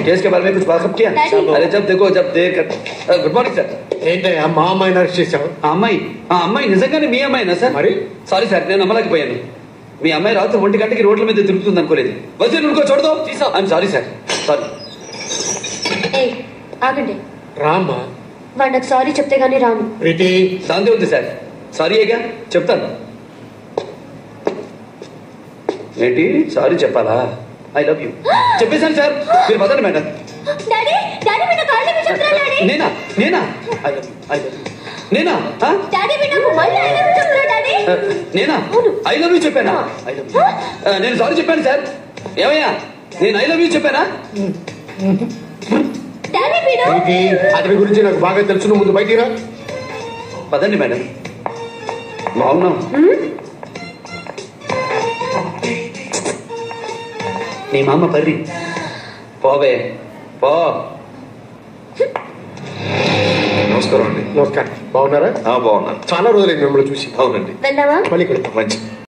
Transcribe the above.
Case के बारे में कुछ बात किया Daddy. अरे जब देखो जब देख గుడ్ మార్నింగ్ సార్ ఏంటయ్యా మా అమ్మాయిని అరెస్ట్ చేశావు ఆ అమ్మాయి ఆ అమ్మాయి నిజంగానే మీ అమ్మాయినా సార్ మరి? సారీ సార్ నేను నమ్మలేకపోయాను మీ అమ్మాయి రాత్రి ఒంటి గంటకి రోడ్ల మీద తిరుగుతుంది అనుకోలేదు వస్తే నువ్వు చూడదు ఐఎమ్ సారీ సార్ సారీ ఏ ఆగండి రామ్మా వాడు నాకు సారీ చెప్తే గానీ రాను ప్రీతి దాందే ఉంది సార్ సారీ ఏగా చెప్తాను ఏంటి సారీ చెప్పాలా ఐ లవ్ యూ చెప్పేశాను సార్ మీరు పదండి మేడం డాడీ డాడీ మీ నాకు ఆల్రెడీ చెప్తున్నా డాడీ నేనా నేనా I love you I love you నేనా ఆ? డాడీ మీ నాకు మళ్ళీ I love you చెప్తున్నా డాడీ ఆ, నేనా ఐ లవ్ యూ చెప్పానా ఐ లవ్ యూ నేను సారీ చెప్పాను సార్ ఏమయ్యా నేను ఐ లవ్ యూ చెప్పానా డాడీ వీడు ప్రీతి అతని గురించి నాకు బాగా తెలుసు నువ్వు ముందు బయటికి రా పదండి మేడం బాగున్నాం నీ మామ పర్రి పోవే పో నమస్కారం అండి నమస్కారం బాగున్నారా ఆ, బాగున్నాను చాలా రోజులైంది మిమ్మల్ని చూసి అవునండి వెళ్దామా మళ్ళీ కలుద్దాం మంచి